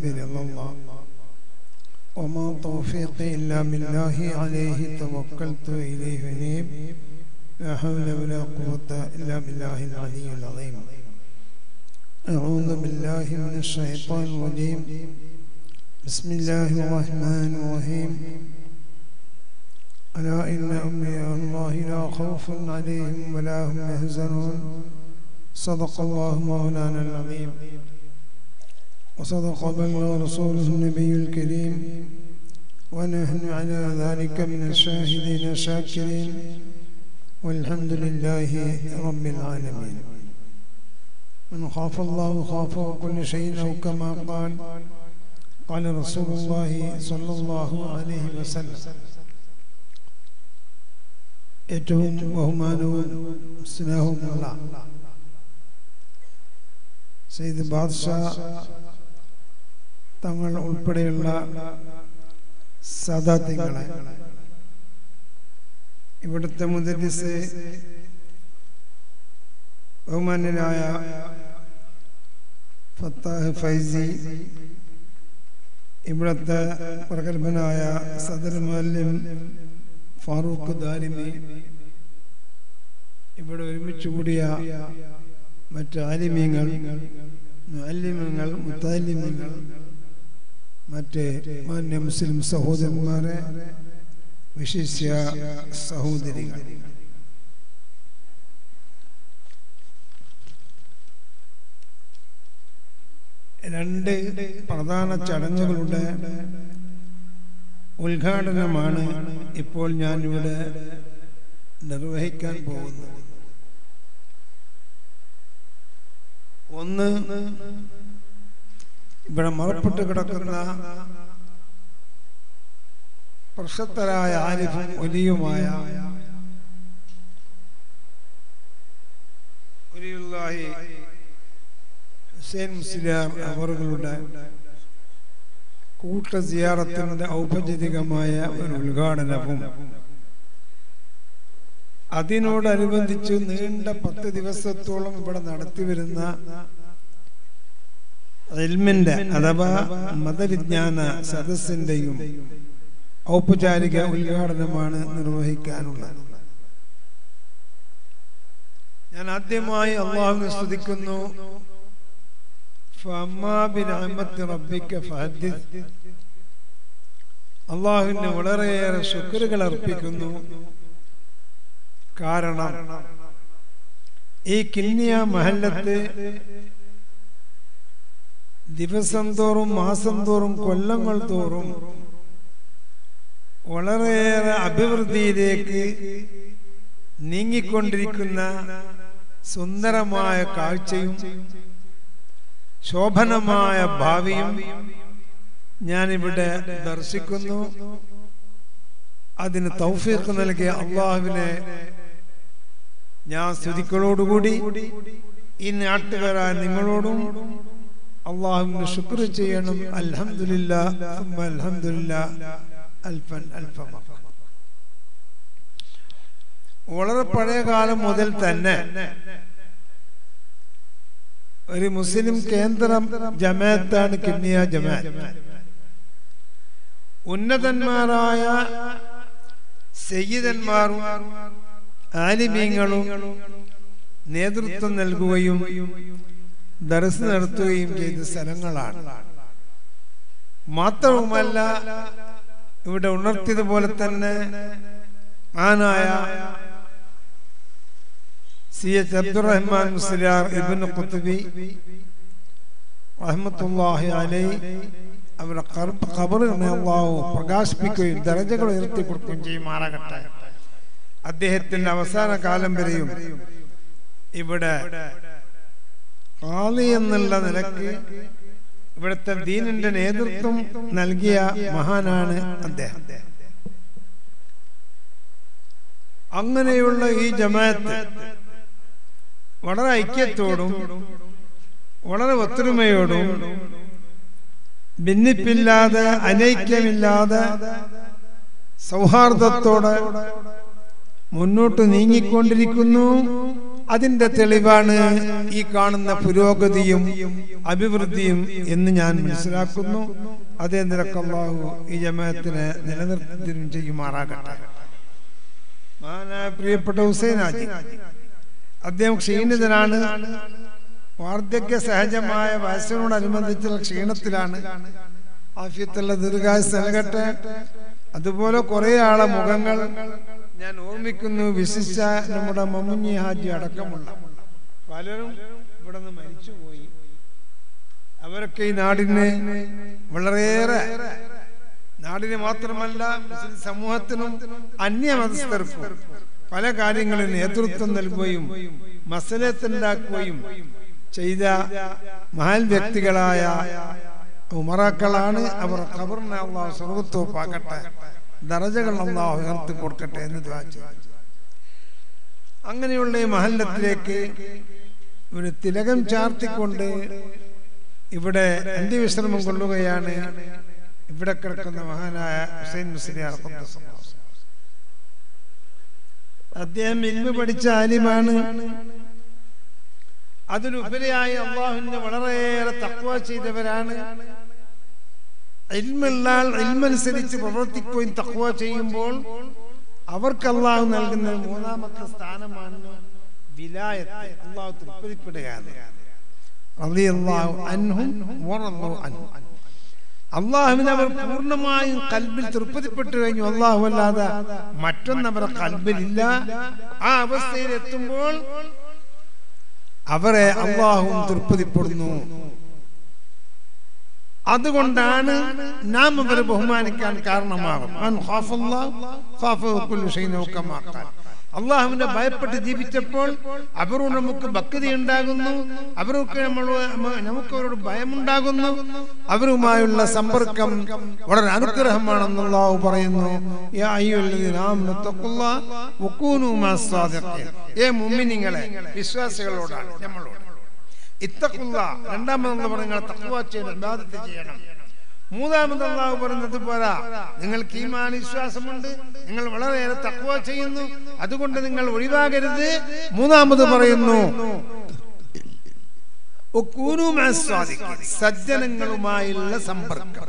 برضا الله وما توفيقي إلا بالله عليه توكلت إليه أنيب لا حول ولا قوة إلا بالله العلي العظيم أعوذ بالله من الشيطان الرجيم بسم الله الرحمن الرحيم ألا إن أولياء الله لا خوف عليهم ولا هم يحزنون صدق الله مولانا العظيم وصدق بلغ رسوله النبي الكريم ونحن على ذلك من الشاهدين الشاكرين والحمد لله رب العالمين من خاف الله خاف كل شيء أو كما قال قال رسول الله صلى الله عليه وسلم ഏറ്റവും ബഹുമാനവും സ്നേഹവുമുള്ള സെയ്ദ് ബാദ്ഷാ തങ്ങൾ ഉൾപ്പെടെയുള്ള സദാത്യങ്ങളെ ഇവിടുത്തെ മുദരിസ് ബഹുമാന്യനായ ഫത്താഹ് ഫൈസി ഇവിടുത്തെ പ്രഗത്ഭനായ സദർ മാലിം ഫാറൂഖ് ദാരിമി ഇവിടെ ഒരുമിച്ച് കൂടിയ മറ്റ് ആലിമ്യങ്ങൾ അലിമ്യങ്ങൾ മുത്താലിമ്യങ്ങൾ മറ്റ് മാന്യ മുസ്ലിം സഹോദരന്മാരെ വിശിഷ്യ സഹോദരികൾ രണ്ട് പ്രധാന ചടങ്ങുകളുടെ ഉദ്ഘാടനമാണ് ഇപ്പോൾ ഞാൻ ഇവിടെ നിർവഹിക്കാൻ പോകുന്നത് ഒന്ന് ഇവിടെ മറപ്പെട്ട് കിടക്കുന്ന പ്രശസ്തരായ ആരിഫും ഒലിയുമായ ഒലിയുള്ളാഹി ഹുസൈൻ മുസ്ലിയാർ അവറുകളുടെ കൂട്ട സിയാറത്തിന്റെ ഔപചാരികമായ ഒരു ഉദ്ഘാടനവും അതിനോടനുബന്ധിച്ച് നീണ്ട പത്ത് ദിവസത്തോളം ഇവിടെ നടത്തിവരുന്ന ഇൽമിന്റെ അഥവാ മതവിജ്ഞാന സദസ്സിന്റെയും ഔപചാരിക ഉദ്ഘാടനമാണ് നിർവഹിക്കാനുള്ളത് ഞാൻ ആദ്യമായി അള്ളാഹുവിനെ സ്തുതിക്കുന്നു അള്ളാഹുവിന് വളരെയേറെ ശുക്രുകൾ അർപ്പിക്കുന്നു കാരണം ഈ കിന്നിയ മഹല്ലത്ത് ദിവസം തോറും മാസം തോറും കൊല്ലങ്ങൾ തോറും വളരെയേറെ അഭിവൃദ്ധിയിലേക്ക് നീങ്ങിക്കൊണ്ടിരിക്കുന്ന സുന്ദരമായ കാഴ്ചയും ശോഭനമായ ഭാവിയും ഞാനിവിടെ ദർശിക്കുന്നു അതിന് തൗഫീഖ് നൽകിയ അള്ളാഹുവിനെ ഞാൻ സ്തുതിക്കളോടുകൂടി ഈ നാട്ടുകാരായ നിങ്ങളോടും അള്ളാഹുവിന് ശുക്ർ ചെയ്യണം അൽഹമില്ല അൽഹമില്ല അൽഫൻ അൽഫമ വളരെ പഴയ കാലം മുതൽ തന്നെ ഒരു മുസ്ലിം കേന്ദ്രം ജമാഅത്താണ് കിണ്ണിയ ജമാഅത്ത് ഉന്നതന്മാരായ സയ്യിദന്മാരും ആലിമീങ്ങളും നേതൃത്വം നൽകുകയും ദർസ് നടത്തുകയും ചെയ്ത സ്ഥലങ്ങളാണ് മാത്രവുമല്ല ഇവിടെ ഉണർത്തിയതുപോലെ തന്നെ ആനായ സി എച്ച് അബ്ദുറഹ്മാൻ മുസ്ലിയാർ ഇബിൻ ഖുത്തുബി റഹ്മത്തുള്ളാഹി അലൈ അവരുടെ ഖബറിനെ അള്ളാഹു പ്രകാശിപ്പിക്കുകയും ദരജകൾ ഉയർത്തി കൊടുക്കുകയും ചെയ്യുമാറാകട്ടെ അദ്ദേഹത്തിന്റെ അവസാന കാലം വരെയും ഇവിടെ ആളി എന്നുള്ള നിലക്ക് ഇവിടുത്തെ ദീനിന്റെ നേതൃത്വം നൽകിയ മഹാനാണ് അദ്ദേഹം അങ്ങനെയുള്ള ഈ ജമാഅത്ത് വളരെ ഐക്യത്തോടും വളരെ ഒത്തൊരുമയോടും ഭിന്നിപ്പില്ലാതെ അനൈക്യമില്ലാതെ സൗഹാർദ്ദത്തോടെ മുന്നോട്ട് നീങ്ങിക്കൊണ്ടിരിക്കുന്നു അതിന്റെ തെളിവാണ് ഈ കാണുന്ന പുരോഗതിയും അഭിവൃദ്ധിയും എന്ന് ഞാൻ മനസ്സിലാക്കുന്നു അതേ നിരക്ക് അള്ളാഹു ഈ ജമാഅത്തിനെ നിലനിർത്തുകയും ചെയ്യുമാറാകട്ടെ മഹാനായ പ്രിയപ്പെട്ട ഹുസൈൻ ഹാജി അദ്ദേഹം ക്ഷീണിതനാണ് വാർദ്ധക്യ സഹജമായ വയസ്സിനോടനുബന്ധിച്ചുള്ള ക്ഷീണത്തിലാണ് ആഫ്യത്തുള്ള ദീർഘായുസ് നൽകട്ടെ അതുപോലെ കുറെ ആളെ മുഖങ്ങൾ ഞാൻ ഓർമ്മിക്കുന്നു വിശിഷ്ട നമ്മുടെ മമ്മുഞ്ഞി ഹാജി അടക്കമുള്ള പലരും ഇവിടെ നിന്ന് മരിച്ചുപോയി അവരൊക്കെ ഈ നാടിന് വളരെയേറെ നാടിന് മാത്രമല്ല മുസ്ലിം സമൂഹത്തിനും അന്യമതസ്ഥർക്കും പല കാര്യങ്ങളിൽ നേതൃത്വം നൽകുകയും മസലത്തുണ്ടാക്കുകയും ചെയ്ത മഹാൻ വ്യക്തികളായ ഉമറാക്കളാണ് അവർ ഖബറിനെ അള്ളാഹു സ്വർഗത്തോപ്പാക്കട്ടെ ദറജകൾ അള്ളാഹു ഉയർത്തി കൊടുക്കട്ടെ എന്ന് ദ്വാച്ചു അങ്ങനെയുള്ള ഈ മഹല്ലത്തിലേക്ക് ഒരു തിലകം ചാർത്തിക്കൊണ്ട് ഇവിടെ അന്ത്യവിശ്രമം കൊള്ളുകയാണ് ഇവിടെ കിടക്കുന്ന മഹാനായ ഹുസൈൻ മുസ്ലിയാർ അദ്ദേഹം ഇൽമ പഠിച്ച ആലിമാണ് അതിലുപരിയായി അള്ളാഹുവിന് വളരെയേറെ തക്വ ചെയ്തവരാണ് ഇൽമുള്ള ആൾ ഇൽമനുസരിച്ച് പ്രവർത്തിക്കുകയും തക്വ ചെയ്യുമ്പോൾ അവർക്ക് അള്ളാഹു നൽകുന്ന മൂന്നാമത്തെ സ്ഥാനമാണ് വിലായത്ത് അള്ളാഹു തൃപ്തിപ്പെടുകയാണ് റളിയല്ലാഹു അൻഹും വറളു അൻഹു അള്ളാഹുവിന് അവർ പൂർണ്ണമായും കൽബിൽ തൃപ്തിപ്പെട്ടു കഴിഞ്ഞു അള്ളാഹു അല്ലാതെ മറ്റൊന്ന് അവരുടെ കൽബിലില്ല ആ അവസ്ഥയിൽ എത്തുമ്പോൾ അവരെ അള്ളാഹുവും തൃപ്തിപ്പെടുന്നു അതുകൊണ്ടാണ് നാം അവരെ ബഹുമാനിക്കാൻ കാരണമാകും അൻ ഖാഫല്ലാഹ് ഖാഫഹു കുല്ലു ഷൈഇൻ കമാ ഖാൽ. അള്ളാഹുവിനെ ഭയപ്പെട്ട് ജീവിച്ചപ്പോൾ അവരും നമുക്ക് ഭക്തി ഉണ്ടാകുന്നു അവർക്ക് നമ്മൾ നമുക്ക് അവരോട് ഭയമുണ്ടാകുന്നു അവരുമായുള്ള സമ്പർക്കം വളരെ അനുഗ്രഹമാണെന്ന് അള്ളാഹു പറയുന്നു യാ അയ്യുഹല്ലദീന ആമനു തഖുല്ലാഹ വകൂനൂ മഅസ്സാദിഖീൻ. ഏ മുഅ്മിനീങ്ങളെ വിശ്വാസികളോടാണ് നമ്മളോട് ഇത്തഖുല്ല രണ്ടാമതെന്ന് പറഞ്ഞാൽ തഖ്വ ചെയ്യണം ഇബാദത്ത് ചെയ്യണം മൂന്നാമത് അള്ളാഹു പറയുന്നത് പോരാ നിങ്ങൾക്ക് ഈമാൻ വിശ്വാസമുണ്ട് നിങ്ങൾ വളരെയേറെ തക്വ ചെയ്യുന്നു അതുകൊണ്ട് നിങ്ങൾ ഒഴിവാകരുത് മൂന്നാമത് പറയുന്നു ഒക്കൂനു മഅസ്സാദിഖീൻ. സജ്ജനങ്ങളുമായുള്ള സമ്പർക്കം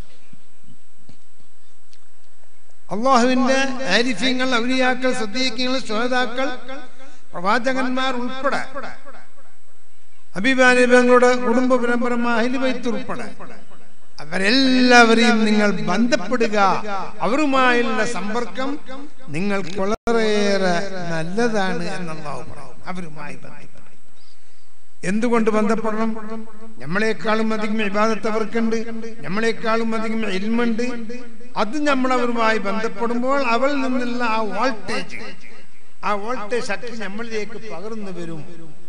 അള്ളാഹുവിന്റെ ആരിഫ്യങ്ങൾ ഔലിയാക്കൾ സദ്ദീഖ്യങ്ങൾ ശ്രോതാക്കൾ പ്രവാചകന്മാർ ഉൾപ്പെടെ ഹബീബാനിബങ്ങളുടെ കുടുംബ പരമ്പരമായ അഹിലുബൈത്ത് ഉൾപ്പെടെ അവരെല്ലാവരെയും നിങ്ങൾ ബന്ധപ്പെടുക അവരുമായുള്ള സമ്പർക്കം നിങ്ങൾക്ക് വളരെയേറെ നല്ലതാണ് എന്നുള്ളതാണ് പറയും അവരുമായി ബന്ധപ്പെടണം എന്തുകൊണ്ട് ബന്ധപ്പെടണം നമ്മളെക്കാളും അധികം ഇബാദത്ത് അവർക്കുണ്ട് നമ്മളെക്കാളും അധികം ഇൽമുണ്ട് അത് നമ്മൾ അവരുമായി ബന്ധപ്പെടുമ്പോൾ അവരിൽ നിന്നുള്ള ആ വോൾട്ടേജ് ആ വോൾട്ടേജ് ശക്തി നമ്മളിലേക്ക് പകർന്നു വരും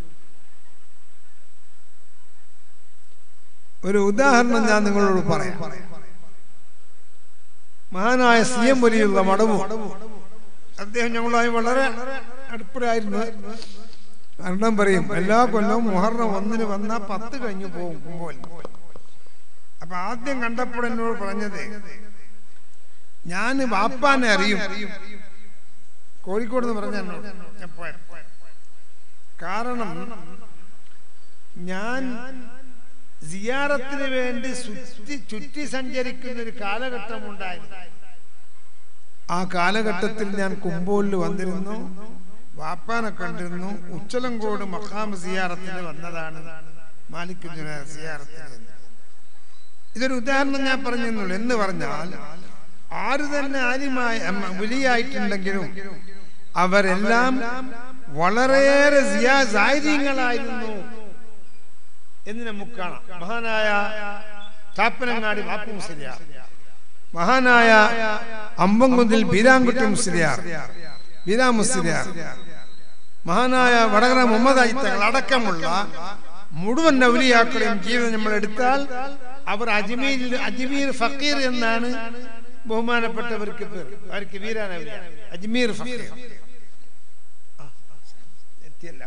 ഒരു ഉദാഹരണം ഞാൻ നിങ്ങളോട് പറയാം മഹാനായ സി എം വലിയുള്ള മടവു അദ്ദേഹം ഞങ്ങളുമായി വളരെ അടുപ്പരായിരുന്നു കാരണം പറയും എല്ലാ കൊല്ലവും മുഹറം ഒന്നിന് വന്നാ പത്ത് കഴിഞ്ഞു പോകുമ്പോൾ അപ്പൊ ആദ്യം കണ്ടപ്പോൾ എന്നോട് പറഞ്ഞത് ഞാൻ വാപ്പാനെ അറിയും കോഴിക്കോട് എന്ന് പറഞ്ഞ എന്നോട് ഞാൻ പോയപ്പോ. കാരണം ഞാൻ സിയാറത്തിന് വേണ്ടി ചുറ്റി ചുറ്റി സഞ്ചരിക്കുന്ന ഒരു കാലഘട്ടം ഉണ്ടായിരുന്നു ആ കാലഘട്ടത്തിൽ ഞാൻ കുമ്പോലിൽ വന്നിരുന്നു വാപ്പാനെ കണ്ടിരുന്നു ഉച്ചലങ്കോട് മഖാം സിയാറത്തിന് വന്നതാണ് മാലിക് ജുനൈർ സിയാറത്തിന് ഇതൊരു ഉദാഹരണം ഞാൻ പറഞ്ഞെന്നുള്ളൂ എന്ന് പറഞ്ഞാൽ ആര് തന്നെ ആര്യമായ വലിയായിട്ടുണ്ടെങ്കിലും അവരെല്ലാം വളരെയേറെ സാഹചര്യങ്ങളായിരുന്നു എന്ന് നമുക്ക് കാണാം മഹാനായ ചാപ്പനങ്ങാടി ബാപ്പു മുസ്ലിയാർ മഹാനായ അമ്പംകുന്നിൽ ബീരാൻകുട്ടി മുസ്ലിയാർ ബീരാ മുസ്ലിയാർ മഹാനായ വടകര മുഹമ്മദ് അജിത്തങ്ങൾ അടക്കമുള്ള മുഴുവൻ നൗലിയാക്കളെയും ജീവിതം നമ്മൾ എടുത്താൽ അവർ അജ്മീരിൽ അജ്മീർ ഫക്കീർ എന്നാണ് ബഹുമാനപ്പെട്ടവർക്ക് പേർ അവർക്ക് വീരാനവലിയ അജ്മീർ ഫക്കീർ ആ, എത്തിയല്ല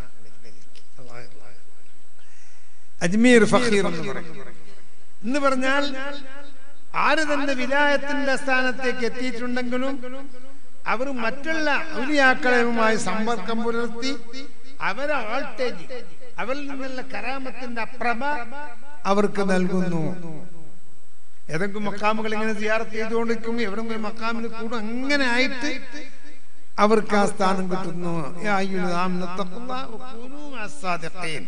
അജ്മീർ ഫഖീർ എന്ന് പറയും എന്ന് പറഞ്ഞാൽ ആര് തന്റെ വിലായത്തിന്റെ സ്ഥാനത്തേക്ക് എത്തിയിട്ടുണ്ടെങ്കിലും അവർ മറ്റുള്ള ഔലിയാക്കളുമായി സമ്പർക്കം പുലർത്തി അവരെ വോൾട്ടേജ് അവരിൽ നിന്നുള്ള കരാമത്തിന്റെ അപ്രഭ അവർക്ക് നൽകുന്നു ഏതെങ്കിലും മക്കാമുകൾ ഇങ്ങനെ സിയാറത്ത് ചെയ്തുകൊണ്ടിരിക്കും എവിടെങ്കിലും മക്കാമിൽ കൂടും അങ്ങനെ ആയിട്ട് അവർക്ക് ആ സ്ഥാനം കിട്ടുന്നു യാ അയ്യുൽ ആമിനു തഖുല്ലാഹ വകൂനൂ മഅസ്സാദിഖീൻ.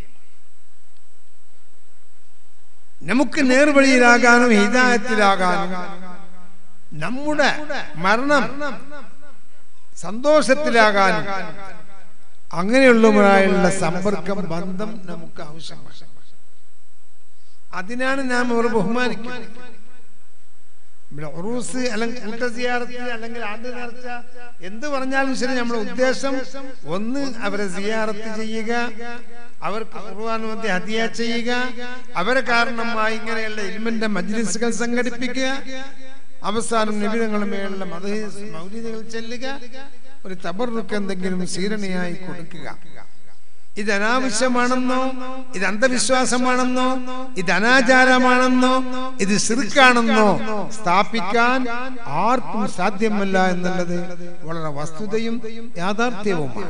നമുക്ക് നേർവഴിയിലാകാനും ഹിദായത്തിലാകാനും നമ്മുടെ മരണം സന്തോഷത്തിലാകാനും അങ്ങനെയുള്ളവരായുള്ള സമ്പർക്കം ബന്ധം നമുക്ക് ആവശ്യമാണ് അതിനാണ് നാം അവർ ബഹുമാനിക്കുന്നത് ഇവിടെ ഉറൂസ് അല്ലെങ്കിൽ കൂട്ടസിയാറത്ത് അല്ലെങ്കിൽ ആണ്ട് നേർച്ച എന്ത് പറഞ്ഞാലും ശരി നമ്മുടെ ഉദ്ദേശം ഒന്ന് അവരെ സിയാറത്ത് ചെയ്യുക അവർക്ക് ഖുർആൻ ഓതി ഹദിയ ചെയ്യുക അവരെ കാരണമായി ഇങ്ങനെയുള്ള ഇൽമിന്റെ മജ്ലിസുകൾ സംഘടിപ്പിക്കുക അവസാനം നിബിധങ്ങളുടെ മേലുള്ള മത മൗലികകൾ ചെല്ലുക ഒരു തബറുക്ക് എന്തെങ്കിലും സീരണിയായി കൊടുക്കുക ഇത് അനാവശ്യമാണെന്നോ ഇത് അന്ധവിശ്വാസമാണെന്നോ ഇത് അനാചാരമാണെന്നോ ഇത് ശിർക്കാണെന്നോ സ്ഥാപിക്കാൻ ആർക്കും സാധ്യമല്ല എന്നുള്ളത് വളരെ വസ്തുതയും യാഥാർത്ഥ്യവുമാണ്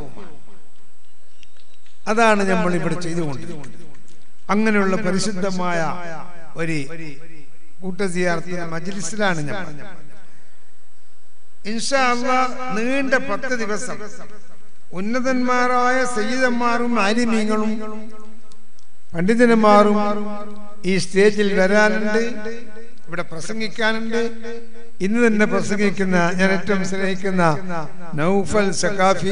അതാണ് നമ്മൾ ഇവിടെ ചെയ്തുകൊണ്ടിരിക്കുന്നത് അങ്ങനെയുള്ള പരിശുദ്ധമായ ഒരു കൂട്ടസിയാർത്തിന്റെ മജ്ലിസിലാണ് നമ്മൾ ഇൻഷാ അള്ളാഹ് നീണ്ട പത്ത് ദിവസം ഉന്നതന്മാരായ സയ്യിദന്മാരും ആലിമീങ്ങളും പണ്ഡിതന്മാരും ഈ സ്റ്റേജിൽ വരാനുണ്ട് ഇവിടെ പ്രസംഗിക്കാനുണ്ട് ഇന്ന് തന്നെ പ്രസംഗിക്കുന്ന ഞാൻ ഏറ്റവും സ്നേഹിക്കുന്ന നൗഫൽ സക്കാഫി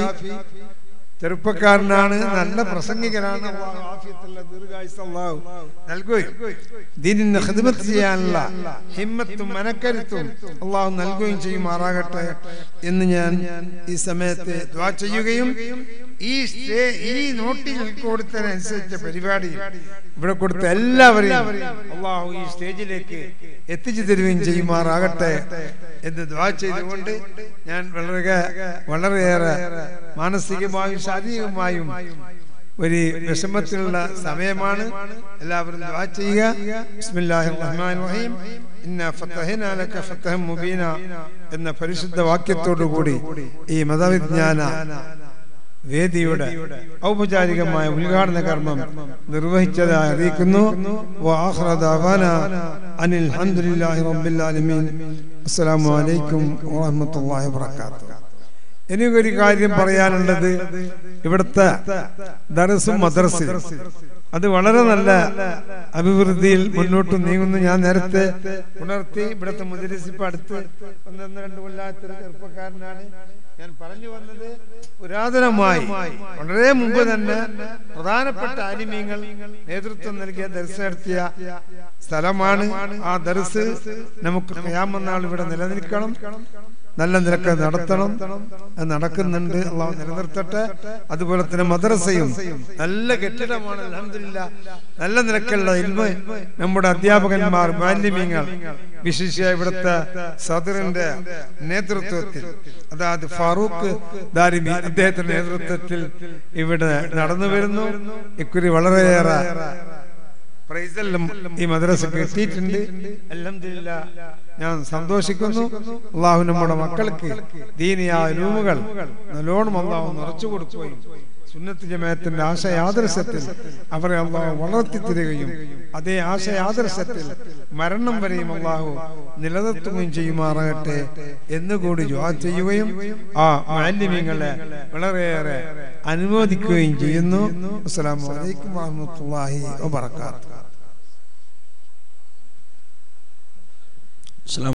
ചെറുപ്പക്കാരനാണ് നല്ല പ്രസംഗികനാണ് അള്ളാഹു ആഫിയത്തുള്ള ദീർഘായുസ്സ് അള്ളാഹു നൽകുകയും ദീനിന് ഖിദ്മത്ത് ചെയ്യാനുള്ള ഹിമ്മത്തും മനക്കരുത്തും അള്ളാഹു നൽകുകയും ചെയ്യുമാറാകട്ടെ എന്ന് ഞാൻ ഈ സമയത്ത് ദ്വാ ചെയ്യുകയും ഈ സ്റ്റേ- ഈ നോട്ടിൽ കൊടുത്തതിനനുസരിച്ച പരിപാടി ഇവിടെ കൊടുത്ത എല്ലാവരെയും അള്ളാഹു ഈ സ്റ്റേജിലേക്ക് എത്തിച്ചു തരുകയും ചെയ്യുമാറാകട്ടെ എന്ന് ദ്വാ ചെയ്തുകൊണ്ട് ഞാൻ വളരെ വളരെയേറെ മാനസികമായും ശാരീരികമായും ഒരു വിഷമത്തിലുള്ള സമയമാണ് എല്ലാവരും ദ്വാ ചെയ്യുക ബിസ്മില്ലാഹിർ റഹ്മാനിർ റഹീം ഇന്ന ഫതഹ്നാ ലക ഫതഹൻ മുബീന എന്ന പരിശുദ്ധ വാക്യത്തോടു കൂടി ഈ മതവിജ്ഞാന വേദിയുടെ ഔപചാരികമായ ഉദ്ഘാടന കർമ്മം നിർവഹിച്ചതായി അറിയിക്കുന്നു വആഖിറ ദഅവാന അനിൽ ഹംദുലില്ലാഹി റബ്ബിൽ ആലമീൻ അസ്സലാമു അലൈക്കും വറഹ്മത്തുള്ളാഹി വബറകാതുഹു എനിക്കൊരു കാര്യം പറയാനുള്ളത് ഇവിടുത്തെ ദർസും മദ്രസും അത് വളരെ നല്ല അഭിവൃദ്ധിയിൽ മുന്നോട്ട് നീങ്ങുന്നു ഞാൻ നേരത്തെ ഉണർത്തി ഇവിടുത്തെ മുദരിസിപ്പ് അടുത്ത് ഒന്നൊന്ന് രണ്ട് കൊല്ലാത്തൊരു ചെറുപ്പക്കാരനാണ് ഞാൻ പറഞ്ഞു വന്നത് പുരാതനമായി വളരെ മുമ്പ് തന്നെ പ്രധാനപ്പെട്ട ആലിമീങ്ങൾ നേതൃത്വം നൽകിയ ദർശനം നടത്തിയ സ്ഥലമാണ് ആ ദർസ് നമുക്ക് ഖിയാമനാൾ ഇവിടെ നിലനിൽക്കണം നല്ല നിരക്ക് നടത്തണം അത് നടക്കുന്നുണ്ട് അള്ളാഹു നിലനിർത്തട്ടെ അതുപോലെ തന്നെ മദ്രസയും നല്ല കെട്ടിടമാണ് അൽഹംദുലില്ലാ നല്ല നിരക്കുള്ള ഇൽമ നമ്മുടെ അധ്യാപകന്മാർ മാലിന്യങ്ങൾ വിശിഷ്യ ഇവിടുത്തെ സദറിന്റെ നേതൃത്വത്തിൽ അതായത് ഫാറൂഖ് ദാരിമി അദ്ദേഹത്തിന്റെ നേതൃത്വത്തിൽ ഇവിടെ നടന്നു വരുന്നു ഇക്കുറി വളരെയേറെ പ്രൈസെല്ലാം ഈ മദ്രസക്ക് എത്തിയിട്ടുണ്ട് അൽഹംദുലില്ലാ ഞാൻ സന്തോഷിക്കുന്നു അള്ളാഹു നമ്മുടെ മക്കൾക്ക് ദീനിയായ രൂപകൾ നല്ലോണം അള്ളാഹു നിറച്ചു കൊടുക്കുകയും സുന്നത്ത് ജമാഅത്തിന്റെ ആശയാദർശത്തിൽ അവരെ അള്ളാഹു വളർത്തി തരികയും അതേ ആശയാദർശത്തിൽ മരണം വരെയും അള്ളാഹു നിലനിർത്തുകയും ചെയ്യുമാറാകട്ടെ എന്നുകൂടി ദ്വാ ചെയ്യുകയും ആ മാലിന്യങ്ങളെ വളരെയേറെ അനുമോദിക്കുകയും ചെയ്യുന്നു അസ്സലാമു അലൈക്കും വാഹമത്തുള്ളാഹി വബറകാതുഹു